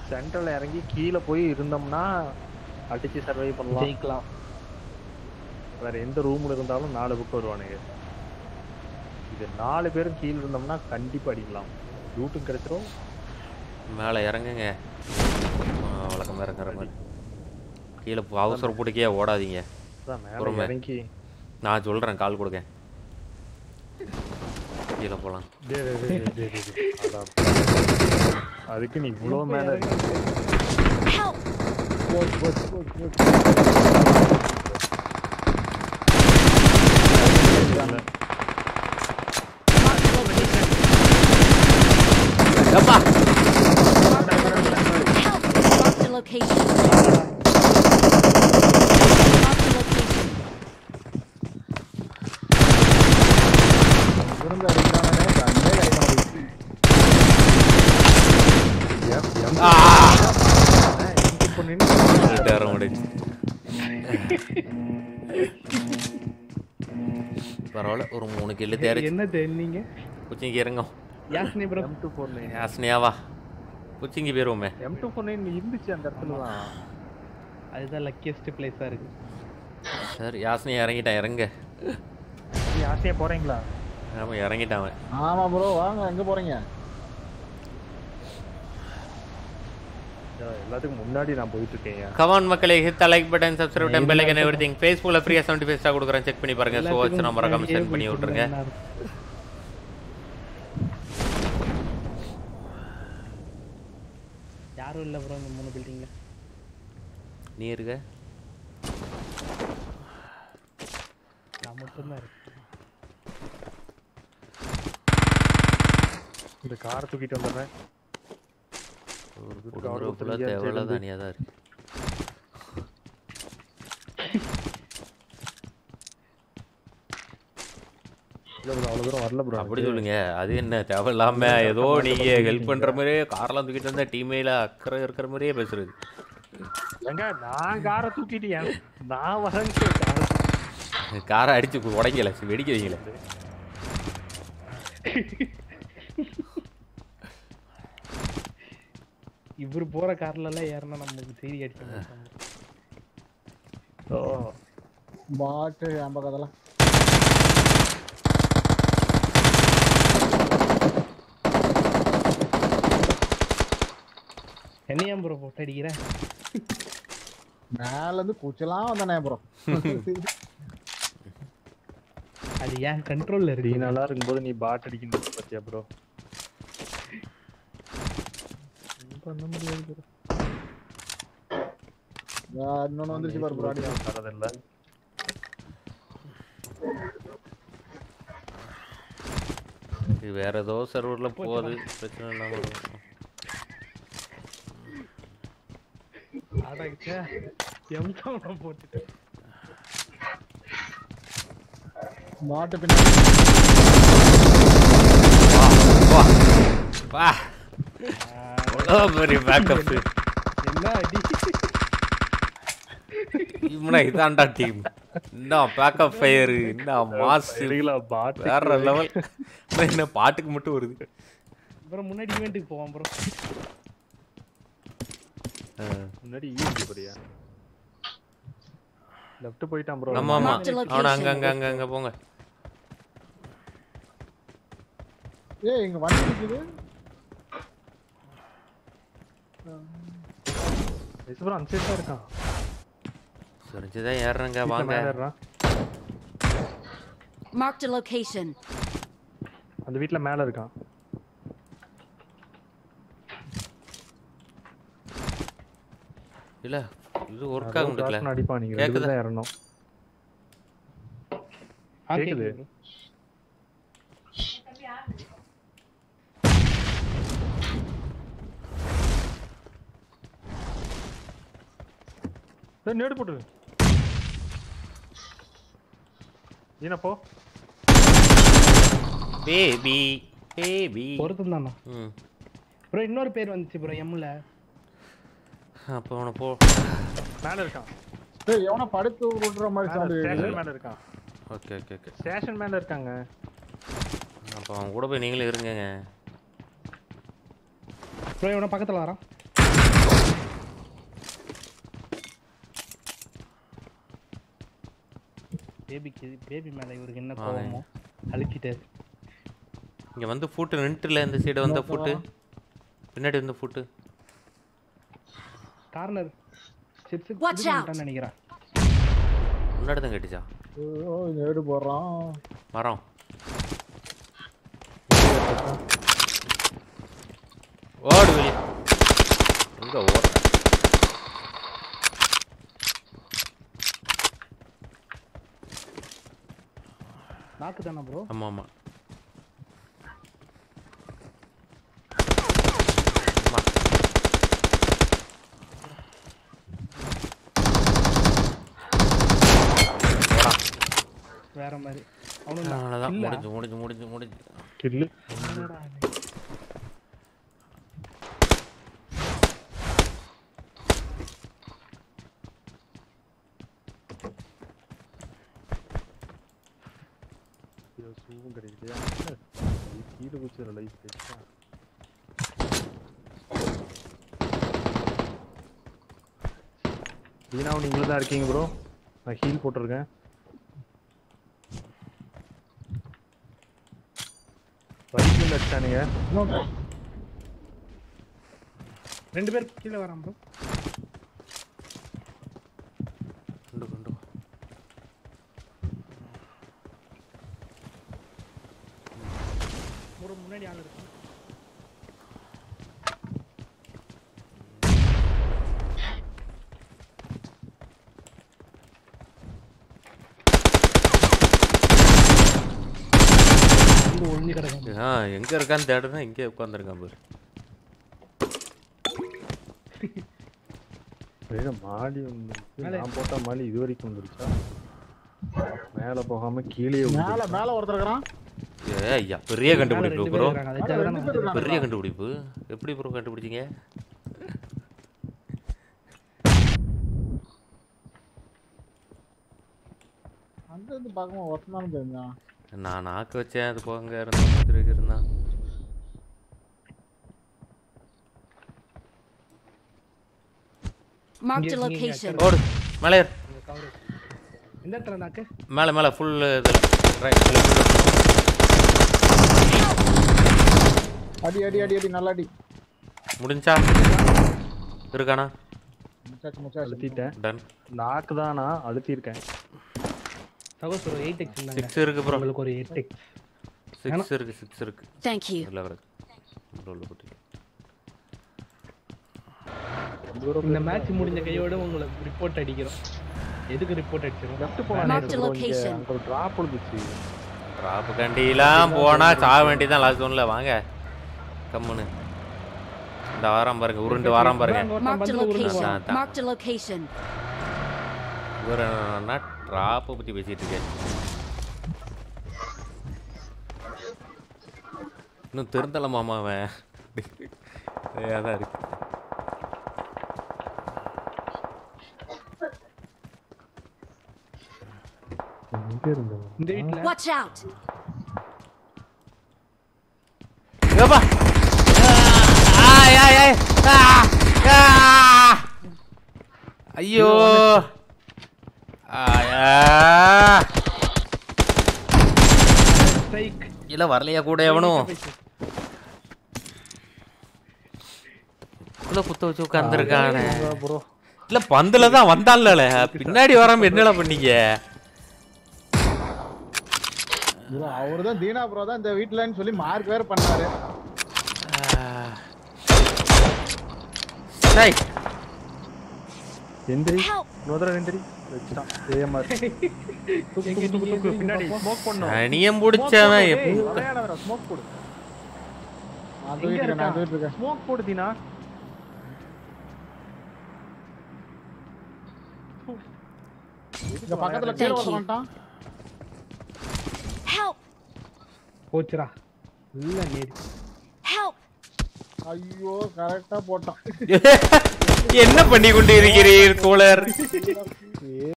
Central இறங்கி கீழே போய் இருந்தோம்னா அடிச்சு சர்வை பண்ணலாம் ஜெயிக்கலாம் வேற எந்த ரூம்ல இருந்தாலும் நாலு புக் வருவானுங்க இது நாலு பேரும் கீழே இருந்தோம்னா கண்டிப்பா அடிக்கலாம் லூட்டும் கிடைச்சிரும் மேலே இறங்குங்க ஆ, வழக்கமா இறங்குற மாதிரி கீழே போ- அவசர பிடிக்கே ஓடாதீங்க அதான் மேல பொறுமை. இறங்கி நான் சொல்கிறேன் கால் கொடுங்க கீழே போகலாம் டேய், டேய், டேய், டேய், டேய், டேய். அதான். அதுக்கு நீ இவ்வளோ மேல இருக்க. Help! போச்சு போச்சு போச்சு போச்சு Marked a location. எப்பா Help! Marked a location. Marked a location. இருந்து அடிக்கிறானே கண்ணே கிடைக்க மாட்டேங்குது எம், எம். ஆ ஆ, எம் இப்போ நின்னு டேர முடிஞ்சு பரவாயில்ல ஒரு மூணு கில்லு தேரி என்ன தெரிஞ்சீங்க குச்சிங்கி இறங்கும் யாஸ்னி bro M two four nine யாசனையாவா குச்சிங்கி போயிருவோமே எம் டூ ஃபோர் நைன் இருந்துச்சு அந்த இடத்துல தான் அதுதான் லக்கியஸ்ட் பிளேஸா இருக்கு சரி யாசனையா இறங்கிட்டான் இறங்க நீ ஆசையா போறீங்களா ஆமாம் இறங்கிட்டான் அவன் ஆமா ப்ரோ வாங்க எங்க போறீங்க ஐயா, எல்லாத்துக்கும் முன்னாடி நான் போயிட்டு இருக்கேன் கமான் மக்களே hit like button subscribe button bell icon everything ஃபேஸ்புக்கில் ஃப்ரீயா 75 ஃபைவ் ஸ்டார் கொடுக்குறேன் செக் பண்ணி பாருங்க ஸோ வச்சு நான் மறக்காம சென்ட் பண்ணி விட்ருங்க யாரும் இல்ல ப்ரோ இந்த மூணு பில்டிங்ல நீ இருக்க நான் மட்டும்தான் இருக்கேன் இந்த காரை தூக்கிட்டு வந்துடுறேன் ஒரு Good குடும்பம் God, ஃபுல்லாக ஒருத்தர் தேவையில்ல இருந்து. தனியாக தான் இருக்கு இல்ல bro, அவ்வளவு தூரம் வரல ப்ரோ அப்படி சொல்லுங்க அது என்ன தேவையில்லாம ஏதோ நீங்க ஹெல்ப் பண்ற மாதிரியே கார்லாம் தூக்கிட்டு வந்தா டீமேல அக்கறை இருக்கிற மாதிரியே பேசுறது ஏங்க நான் காரை தூக்கிட்டு ஏன் நான் வரேன்னு காரை அடிச்சு உடைக்கல வெடிக்க வைக்கல இவரு போற கார்ல எல்லாம் ஏறினா நமக்கு செய்தி அடிக்க மாட்டாங்க ஓ பாட்டு என் பக்கத்துல என்னையா ப்ரோ போட்டு அடிக்கிற மேல இருந்து குச்சலாம் வந்தானே ப்ரோ அது ஏன் கண்ட்ரோல்ல நீ இருக்கு நல்லா இருக்கும்போது நீ பாட் அடிக்கின்றது பத்தியா ப்ரோ பண்ண முடியாது bro. இன்னொன்னு வந்துருச்சு பாரு ப்ரோ அடி தரதில்ல இது வேற ஏதோ சர்வர்ல போகுது பிரச்சனை இல்லாம இருக்கும். ஆடாச்சா எம் கவுண்ட் போட்டுட்டு மாட்டு பின்னாடி வா வா அவ்வளோ பெரிய பேக்கப் என்ன அடி இவனா இதான்டா டீம் என்ன பேக்கப் ஃபயர் என்ன மாஸ் தெரியல பாட் வேற லெவல் என்ன பாட்டுக்கு மட்டும் வருது அப்புறம் முன்னாடி ஈவெண்ட்டுக்கு போவான் ப்ரோ முன்னாடி ஈஸி படியா லெஃப்ட் போயிட்டான் ப்ரோ ஆமா ஆமா Marked a location. அவன அங்க அங்க அங்க அங்க போங்க ஏய் இங்க வண்டி இருக்குது ப்ரோ அந்த சைடு தான் இருக்கான் தெரிஞ்சுதான் ஏறுறேங்க வீட்டுல வாங்க மேல ஏறுறான். Marked a location. அந்த வீட்ல மேல இருக்கான் இல்ல இது ஒர்க் யாரோ ஆக முடியல cross பண்ணி அடிப்பான் நீங்க ரெண்டு கேக்குதா? பேரும் தான் ஏறணும் ஆ, கேக்குது. bro. ஏய், நேடு போட்டு நீனா போ பேபி பேபி பொருத்தம் தானா ம் ப்ரோ இன்னொரு பேர் வந்துச்சு ப்ரோ எம்ல அப்போ அவனை போ மேல இருக்கான் ஏய் எவனா படுத்து விடுற மாதிரி சவுண்ட் ஸ்டேஷன் மேல இருக்கான் ஓகே ஓகே ஓகே ஸ்டேஷன் மேல இருக்காங்க அப்போ அவன் கூட போய் நீங்களும் இருங்கங்க ப்ரோ இவன பக்கத்துல வரான் பேபிக்கு பேபி மேல இவருக்கு என்ன வாங்க. கோவமோ அழிச்சிட்டாரு இங்க வந்து ஃபுட்டு நின்றுல இந்த சைடு வந்த ஃபுட்டு பின்னாடி வந்த foot corner chips Watch out. நினைக்கிறேன் முன்னாடி தான் கேட்டுச்சா ஐயோ இங்க ஏடு போடுறான் மரம் ஓடு வெளியே எங்க ஓடுற நாக்கு தானே ப்ரோ ஆமா ஆமா ஆமா. போடா. வேற மாதிரி அவனும் அவ்வளவுதான் இல்ல. முடிஞ்சு முடிஞ்சு முடிஞ்சு முடிஞ்சு கில்லு என்னடா இது? சூவும் கிடைக்கலையா கீழே குச்சி லைஃப் கிடைச்சா தீனாவும் நீங்களும் தான் இருக்கீங்க ப்ரோ நான் ஹீல் போட்டிருக்கேன் வலிக்கு அடிச்சானுங்க இன்னொன்று ரெண்டு பேர் கீழே வரான் ப்ரோ கொண்டு கொண்டு வா. ஒரு முன்னாடி ஆள் இருக்கு இங்க ஒளிஞ்சு கிடக்கும் ஆ எங்க இருக்கான்னு தேடுனா இங்கே உட்காந்துருக்கான் பாரு வேற மாடி வந்துருச்சு மேலே. நான் போட்ட மாடி இது வரைக்கும் வந்துருச்சா மேல போகாம கீழே மேல மேல ஒருத்தர் இருக்கிறான் ஏ ஐயா பெரிய கண்டுபிடிப்பு ரெண்டு ப்ரோ பேர் இருக்காங்க அதுக்காக தான் ரெண்டு பேர் இருக்காங்க. பெரிய கண்டுபிடிப்பு எப்படி ப்ரோ கண்டுபிடிச்சீங்க அங்க இருந்து பார்க்கும்போது ஒருத்தனாலும் தெரிஞ்சான் நான் நாக்கு வச்சேன் அது போங்க இருந்தான் திருப்பி இருந்தான் Marked a Give me a location. ஓடு மேலே ஏறு. இங்க cover. எந்த இடத்துல நாக்கு மேலே மேலே ஃபுல் இதில் ரைட் அடி அடி அடி அடி நல்லா அடி முடிஞ்சா இருக்கானா முச்சாச்சு முச்சாச்சு அழுத்திட்டேன் டன் நாக்கு தான் நான் அழுத்திருக்கேன் சகோஸ் ஒரு எயிட் எக்ஸ் இருந்தாங்க சிக்ஸ் இருக்கு ப்ரோ உங்களுக்கு ஒரு எயிட் எக்ஸ் சிக்ஸ் இருக்கு சிக்ஸ் இருக்கு Thank you. இல்லை கிடக்கு ரோல் குட்டி இந்த மேட்ச் முடிஞ்ச கையோட உங்களுக்கு ரிப்போர்ட் அடிக்கிறோம் எதுக்கு ரிப்போர்ட் அடிச்சிரும் லெஃப்ட் Marked a போனா location. அங்க ஒரு டிராப் விழுந்துச்சு ட்ராப்பு கண்டிலாம் போனா சாக வேண்டியதான் லாஸ்ட் ஒன்ல வாங்க கம்முன்னு இந்த வாரம் பாருங்க உருண்டு வாரம் பாருங்க Marked a location. அதான், அதான். Marked a location. இவர் என்னன்னா ட்ராப்பை பத்தி பேசிட்டு இருக்கேன் இன்னும் திருந்தல மாமா அவன் அதான் இருக்கு எங்க இருந்தோம் இந்த வீட்ல Watch out! ஏப்பா ஆய் ஆய் ஆய் ஆ! ஆ! ஐயோ ஆயா ஸ்ட்ரைக் இல்ல வரலையா கூட எவனும் உள்ள குத்த வச்சு உட்காந்துருக்கானே ப்ரோ இல்ல பந்துல தான் வந்தான்ல பின்னாடி வராம என்னடா பண்ணீங்க அவரு தான் தீனா ப்ரோ தான் இந்த வீட்டுலன்னு சொல்லி மார்க் வேற பண்ணாரு டேய், எந்திரி Help! நோதர எந்திரி வச்சுட்டான் ஏமாறு தூக்கு, தூக்கு, தூக்கு, தூக்கு, பின்னாடி ஸ்மோக் பண்ணும் அணியம் பிடிச்சவன் எப்~ விளையாட வர ஸ்மோக் போடு நான் தூக்கிட்டு இருக்கேன் நான் தூக்கிட்டு இருக்கேன் ஸ்மோக் போடு தீனா இந்த பக்கத்துல கீழே Thank ஒருத்தன் you. வந்துட்டான் Help! போச்சுடா இல்ல நேரி Help! ஐயோ கரெக்டா போட்டான் என்ன பண்ணி கொண்டு இருக்கிறீர் தோழர்